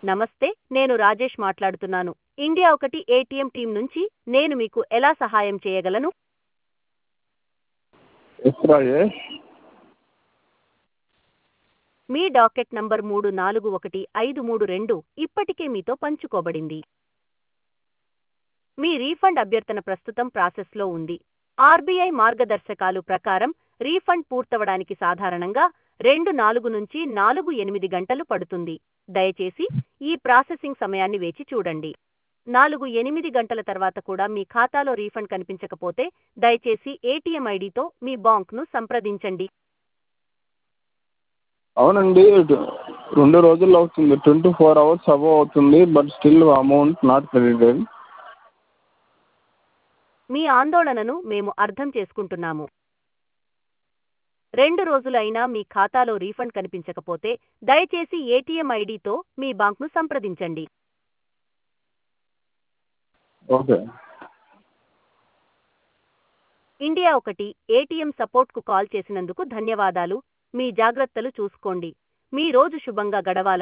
నమస్తే నేను రాజేష్ మాట్లాడుతున్నాను ఇండియా ఒకటి ఏటీఎం టీం నుంచి నేను మీకు ఎలా సహాయం చేయగలను ఎస్ రాజేష్ మీ డాకెట్ నంబర్ మూడు నాలుగు ఒకటి ఐదు మూడు రెండు ఇప్పటికే మీతో పంచుకోబడింది మీ రీఫండ్ అభ్యర్థన ప్రస్తుతం ప్రాసెస్లో ఉంది ఆర్బీఐ మార్గదర్శకాలు ప్రకారం రీఫండ్ పూర్తవడానికి సాధారణంగా రెండు నాలుగు నుంచి నాలుగు ఎనిమిది గంటలు పడుతుంది దయచేసి ఈ ప్రాసెసింగ్ సమయాన్ని వేచి చూడండి నాలుగు ఎనిమిది గంటల తర్వాత కూడా మీ ఖాతాలో రీఫండ్ కనిపించకపోతే దయచేసి ఏటీఎం ఐడితో మీ బాంక్ను సంప్రదించండి అవునండి రెండు రోజులు అవుతుంది ట్వంటీ ఫోర్ అవర్స్ అబవ్ అవుతుంది but still amount not credited మీ ఆందోళనను మేము అర్థం చేసుకుంటున్నాము రెండు రోజులైనా మీ ఖాతాలో రీఫండ్ కనిపించకపోతే దయచేసి ఏటీఎం ఐడితో మీ బాంక్ను సంప్రదించండి ఓకే ఇండియా ఒకటి ఏటీఎం సపోర్ట్కు కాల్ చేసినందుకు ధన్యవాదాలు మీ జాగ్రత్తలు చూసుకోండి మీ రోజు శుభంగా గడవాలని